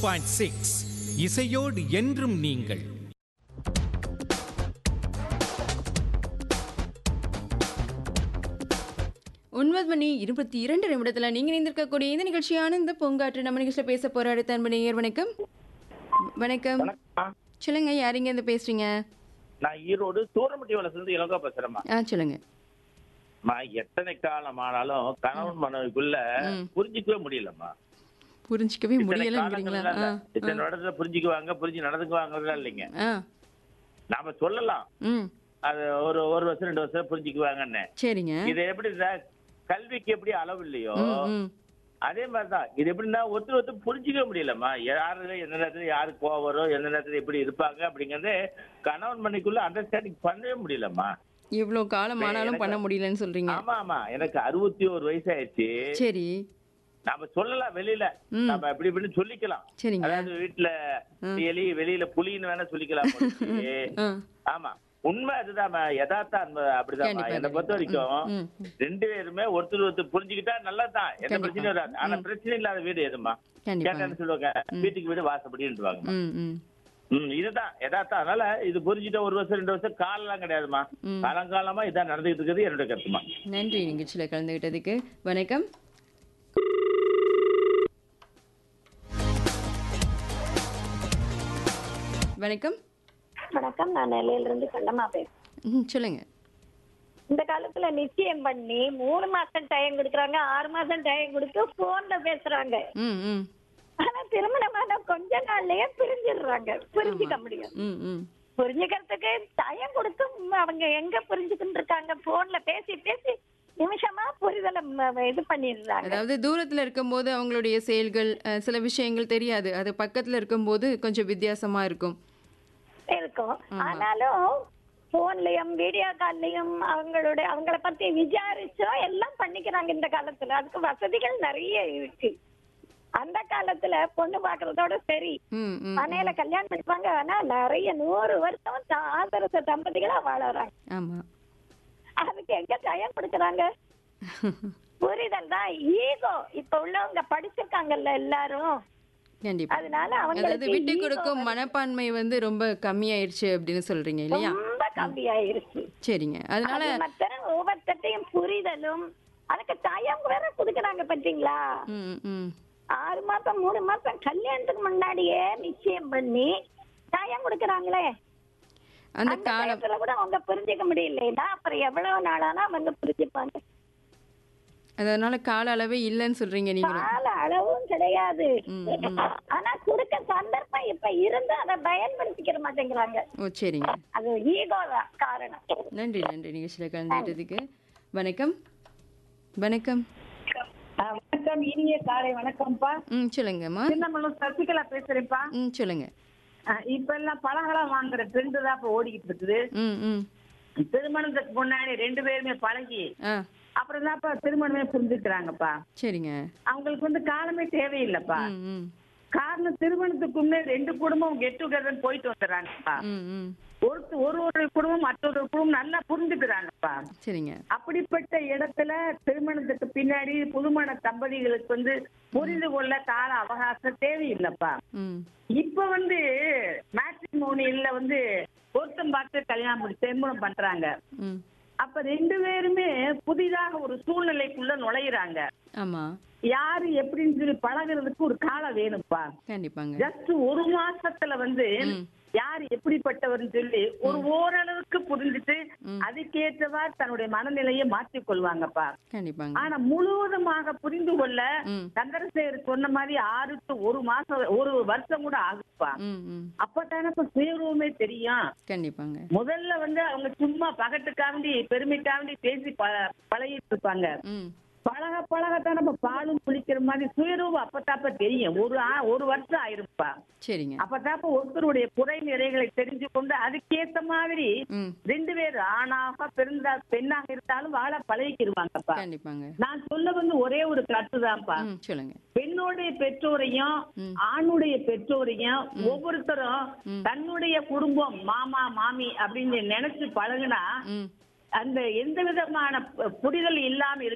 Point six இசையோடு என்றும் நீங்கள் ஒன்பது மணி இருபத்தி இரண்டு நிமிடத்தில் நீங்கள் இணைந்திருக்கக்கூடிய இந்த நிகழ்ச்சியான இந்த பூங்காற்று நம்ம நிகழ்ச்சியில் பேச போகிற அடுத்த அன்பு நேயர் வணக்கம் வணக்கம் வணக்கம்மா சொல்லுங்க யாருங்க இருந்து பேசுறீங்க நான் ஈரோடு சூரமட்டி வளர்ந்து இலங்கா பேசுறேம்மா ஆ சொல்லுங்க அம்மா, எத்தனை காலம் ஆனாலும் கணவன் மனைவிக்குள்ள ம். புரிஞ்சிக்கவே முடியலம்மா புரிஞ்சிக்கவே இத்தனை முடியலங்கிறீங்களா காலங்கள்ல ஆ இல்ல. இத்தனை இடத்துல புரிஞ்சுக்குவாங்க புரிஞ்சு நடந்துக்குவாங்க இல்லைங்க ஆ நாம சொல்லலாம் ம் அது ஒரு ஒரு வருஷம் ரெண்டு வருஷம் புரிஞ்சுக்குவாங்கன்னு சரிங்க இது எப்படி இருந்தா, கல்விக்கு எப்படி அளவு இல்லையோ ம் ம் அதே மாதிரிதான் இது எப்படின்னா ஒருத்தர் ஒருத்தர் புரிஞ்சிக்க முடியலம்மா யாரு எந்த நேரத்துல யாரு கோவம் வரும் எந்த நேரத்துல எப்படி இருப்பாங்க அப்படிங்கறது கணவன் மனைக்குள்ள அண்டர்ஸ்டாண்டிங் பண்ணவே முடியலம்மா இவ்வளோ காலம் ஆனாலும் எனக்கு- பண்ண முடியலன்னு சொல்றீங்க ஆமா ஆமா எனக்கு அறுபத்தி ஒரு வயசு ஆயிடுச்சு சரி நாம சொல்லலாம் வெளியில ம். நம்ம அப்படி இப்படின்னு சொல்லிக்கலாம் சரிங்க அதாவது வீட்டுல எலி வெளியில புலின்னு வேணா சொல்லிக்கலாம் போலயே. ஆ ஆமா உண்மை அதுதான் யதார்த்தம் அந்த அப்படிதான் கண்டிப்பா, என்னை பொறுத்த கண்டிப்பா. வரைக்கும் ம், ம். ரெண்டு பேருமே ஒருத்தர் ஒருத்தர் புரிஞ்சுக்கிட்டா நல்லதுதான் எந்த கண்டிப்பா. பிரச்சனையும் வராது ஆனா பிரச்சனை இல்லாத வீடு எதுமா கண்டிப்பா கேட்டேன்னு சொல்லுவாங்க வீட்டுக்கு வீடு வாசப்படின்னுவாங்க ம் ம் ம் இதுதான் யதார்த்தம் அதனால இது புரிஞ்சுட்டா ஒரு வருஷம் ரெண்டு வருஷம் காலம்லாம் கிடையாதுமா ம். காலங்காலமா இதான் நடந்துகிட்டு இருக்குது என்னோட கருத்துமா நன்றி நிகழ்ச்சியில் கலந்துகிட்டதுக்கு வணக்கம் வணக்கம் வணக்கம் நான் நெல்லையில இருந்து கண்டமா பேசுறேன் ம் சொல்லுங்க இந்த காலத்துல நிச்சயம் பண்ணி மூணு மாசம் டைம் கொடுக்குறாங்க ஆறு மாசம் டைம் கொடுத்து போன்ல பேசுறாங்க ம் ம் ஆனா திருமணமான கொஞ்ச நாள்லயே பிரிஞ்சிடுறாங்க புரிஞ்சுக்க முடியும் ம் ம் புரிஞ்சுக்கிறதுக்கு டைம் கொடுத்தும் அவங்க எங்க புரிஞ்சுக்கிட்டு இருக்காங்க போன்ல பேசி பேசி நிமிஷமா புரிதலை ம- இது பண்ணிடுறாங்க அதாவது தூரத்தில் இருக்கும்போது அவங்களுடைய செயல்கள் அஹ், சில விஷயங்கள் தெரியாது அது பக்கத்தில் இருக்கும்போது கொஞ்சம் வித்தியாசமா இருக்கும் இருக்கும் ஆனாலும் போன்லயும் வீடியோ கால்லயும் அவங்களுடைய அவங்கள பத்தி விசாரிச்சோம் எல்லாம் பண்ணிக்கிறாங்க இந்த காலத்துல அதுக்கு வசதிகள் நிறைய இருக்கு அந்த காலத்துல பொண்ணு பாக்குறதோட சரி ம் ம் மனையில கல்யாணம் பண்ணிப்பாங்க ஆனா நிறைய நூறு வருஷம் த- ஆதரச தம்பதிகளா வாழறாங்க ஆமாம் அதுக்கு எங்க டைம் கொடுக்கறாங்க புரிதல் தான் ஈகோ இப்ப உள்ளவங்க படிச்சிருக்காங்கல்ல எல்லாரும் கண்டிப்பா அதனால அதாவது அவங்களுக்கு விட்டு ego கொடுக்கும் மனப்பான்மை வந்து ரொம்ப கம்மியாயிருச்சு அப்படின்னு சொல்றீங்க இல்லையா ரொம்ப கம்மியாயிருச்சு சரிங்க அதனால அது மத்த ஒவ்வொருத்தையும் புரிதலும் அதுக்கு டைம் வேற குடுக்கறாங்க பாத்தீங்களா ம் ம் ஆறு மாசம் மூணு மாசம் கல்யாணத்துக்கு முன்னாடியே நிச்சயம் பண்ணி டைம் கொடுக்கறாங்களே அந்த அந்த காலம் டயத்துல கூட அவங்க புரிஞ்சுக்க முடியலைன்னா அப்புறம் எவ்வளவு நாளானா அவங்க புரிஞ்சுப்பாங்க அதனால கால அளவே இல்லைன்னு சொல்றீங்க நீங்களும் கால அளவும் கிடையாது ம், ம். ஆனா கொடுக்க சந்தர்ப்பம் இப்ப இருந்து அதை பயன்படுத்திக்கிற மாட்டேங்கிறாங்க ஓ சரிங்க அது ஈகோ தான் காரணம் நன்றி நன்றி நிகழ்ச்சியில் கலந்துக்கிட்டதுக்கு வணக்கம் வணக்கம் வணக்கம் இனிய காலை வணக்கம்ப்பா ம் சொல்லுங்கம்மா சின்னமல்லூர் சசிகலா பேசுறேன்ப்பா ம் சொல்லுங்க அஹ் இப்ப எல்லாம் பழங்களாம் வாங்குற ட்ரெண்ட் தான் இப்ப ஓடிக்கிட்டு இருக்குது ம் ம் திருமணத்துக்கு முன்னாடி ரெண்டு பேருமே பழகி ஆ அப்புறம் தான் இப்ப திருமணமே புரிஞ்சுக்கிறாங்கப்பா சரிங்க அவங்களுக்கு வந்து காலமே தேவையில்லைப்பா ம் ம் காரணம் திருமணத்துக்கு முன்னே ரெண்டு குடும்பம் கெட் டுகெதர் போயிட்டு வந்துடுறாங்கப்பா ம் ம் ஒரு ஒரு ஒரு குடும்பம் மற்றொரு குடும்பம் நல்லா புரிஞ்சுக்கிறாங்கப்பா சரிங்க அப்படிப்பட்ட இடத்துல திருமணத்துக்கு பின்னாடி புதுமண தம்பதிகளுக்கு வந்து புரிந்து கொள்ள கால அவகாசம் தேவையில்லைப்பா ம் இப்ப வந்து மேட்ரிமோனியல்ல வந்து பொருத்தம் பார்த்து கல்யாணம் பண்ணி திருமணம் பண்றாங்க ம் அப்ப ரெண்டு பேருமே புதிதாக ஒரு சூழ்நிலைக்குள்ள நுழையிறாங்க ஆமா யாரு எப்படின்னு சொல்லி பழகுறதுக்கு ஒரு காலம் வேணும்ப்பா கண்டிப்பாங்க ஜஸ்ட் ஒரு மாசத்துல வந்து ம். யார் எப்படிப்பட்டவர்னு சொல்லி ஒரு ஓரளவுக்கு புரிஞ்சுட்டு ம். அதுக்கேற்றவாறு தன்னுடைய மனநிலையை மாற்றிக் கொள்வாங்கப்பா கண்டிப்பாங்க ஆனா முழுவதுமாக புரிந்து கொள்ள ம் சந்திரசேகர் சொன்ன மாதிரி ஆறு to ஒரு மாசம் ஒரு வருஷம் கூட ஆகுப்பா ம் ம் அப்பதானே இப்ப சுயரூபமே தெரியும் கண்டிப்பாங்க முதல்ல வந்து அவங்க சும்மா பகட்டுக்காண்டி பெருமைக்காண்டி பேசி ப- பழகிட்டு இருப்பாங்க ம் பழக பழகத்தான் நம்ம பாலும் குளிக்கிற மாதிரி சுயரூபம் அப்பதாப்ப தெரியும் ஒரு ஆ- ஒரு வருஷம் ஆயிருப்பா சரிங்க அப்பதாப்ப ஒருத்தருடைய குறை நிறைகளை தெரிஞ்சு கொண்டு அதுக்கேத்த மாதிரி ம் ரெண்டு பேர் ஆணாக பிறந்தா பெண்ணாக இருந்தாலும் வாழ பழகிக்கிருவாங்கப்பா கண்டிப்பாங்க நான் சொல்ல வந்து ஒரே ஒரு கருத்துதான்ப்பா ம் சொல்லுங்க பெண்ணுடைய பெற்றோரையும் ம். ஆணுடைய பெற்றோரையும் ஒவ்வொருத்தரும் ம். தன்னுடைய குடும்பம் மாமா மாமி அப்படின்னு நினைச்சு பழகுனா ம் அந்த எந்த விதமான பு- புரிதல் இல்லாம இருக்க